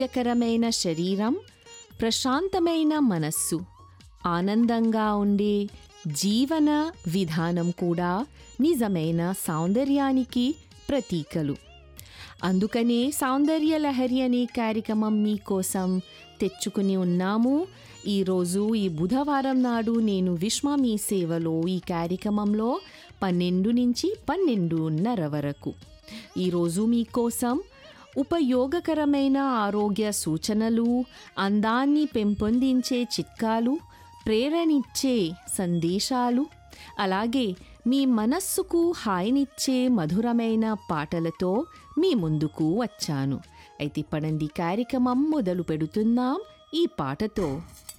ఆరోగ్యకరమైన శరీరం ప్రశాంతమైన మనస్సు ఆనందంగా ఉండే జీవన విధానం కూడా నిజమైన సౌందర్యానికి ప్రతీకలు అందుకనే సౌందర్య లహరి అనే కార్యక్రమం మీకోసం తెచ్చుకుని ఉన్నాము ఈరోజు ఈ బుధవారం నాడు నేను విశ్వ మీ సేవలో ఈ కార్యక్రమంలో పన్నెండు నుంచి పన్నెండున్నర వరకు ఈరోజు మీకోసం ఉపయోగకరమైన ఆరోగ్య సూచనలు అందాన్ని పెంపొందించే చిట్కాలు ప్రేరణిచ్చే సందేశాలు అలాగే మీ మనస్సుకు హాయినిచ్చే మధురమైన పాటలతో మీ ముందుకు వచ్చాను అయితే పడండి కార్యక్రమం మొదలు పెడుతున్నాం ఈ పాటతో